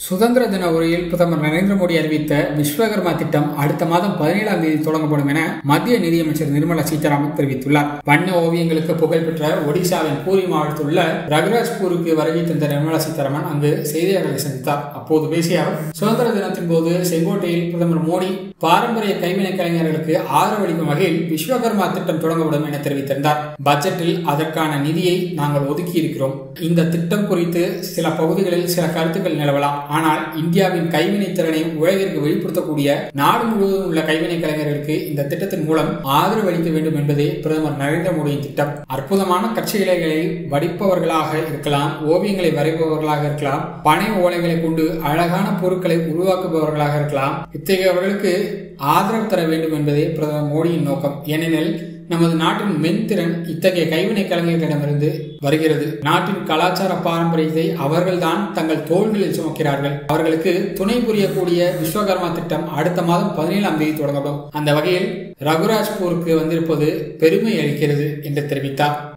சுதந்திர தின உரையில் பிரதமர் நரேந்திர மோடி அறிவித்த விஸ்வகர்மா திட்டம் அடுத்த மாதம் பதினேழாம் தேதி தொடங்கப்படும் என மத்திய நிதியமைச்சர் நிர்மலா சீதாராமன் தெரிவித்துள்ளார் வண்ண ஓவியங்களுக்கு புகழ்பெற்ற ஒடிசாவின் பூரி மாவட்டத்தில் உள்ள ரகுராஜ்பூருக்கு வருகை தந்த நிர்மலா சீதாராமன் அங்கு செய்தியாளர்களை சந்தித்தார் அப்போது பேசிய அவர் சுதந்திர தினத்தின் போது செங்கோட்டையில் பிரதமர் மோடி பாரம்பரிய கைவினை கலைஞர்களுக்கு ஆதரவளிக்கும் வகையில் விஸ்வகர்மா திட்டம் தொடங்கப்படும் என தெரிவித்திருந்தார் பட்ஜெட்டில் அதற்கான நிதியை நாங்கள் ஒதுக்கி இருக்கிறோம் இந்த திட்டம் குறித்து சில பகுதிகளில் சில கருத்துக்கள் நிலவலாம் ஆனால் இந்தியாவின் கைவினை திறனை உலகிற்கு வெளிப்படுத்தக்கூடிய நாடு முழுவதும் உள்ள கைவினை கலைஞர்களுக்கு இந்த திட்டத்தின் மூலம் ஆதரவு அளிக்க வேண்டும் என்பதே பிரதமர் நரேந்திர மோடியின் திட்டம் அற்புதமான கட்சி இலைகளை வடிப்பவர்களாக இருக்கலாம் ஓவியங்களை வரைபவர்களாக இருக்கலாம் பனை ஓலைகளை கொண்டு அழகான பொருட்களை உருவாக்குபவர்களாக இருக்கலாம் இத்தகையவர்களுக்கு ஆதரவு தர வேண்டும் என்பதே பிரதமர் மோடியின் நோக்கம் ஏனெனில் நமது நாட்டின் மென்திறன் இத்தகைய கைவினை கலைஞர்களிடமிருந்து வருகிறது நாட்டின் கலாச்சார பாரம்பரியத்தை அவர்கள்தான் தங்கள் தோள்களில் சுமக்கிறார்கள் அவர்களுக்கு துணை புரியக்கூடிய விஸ்வகர்மா திட்டம் அடுத்த மாதம் பதினேழாம் தேதி தொடங்கப்படும் அந்த வகையில் ரகுராஜ்பூருக்கு வந்திருப்பது பெருமை அளிக்கிறது என்று தெரிவித்தார்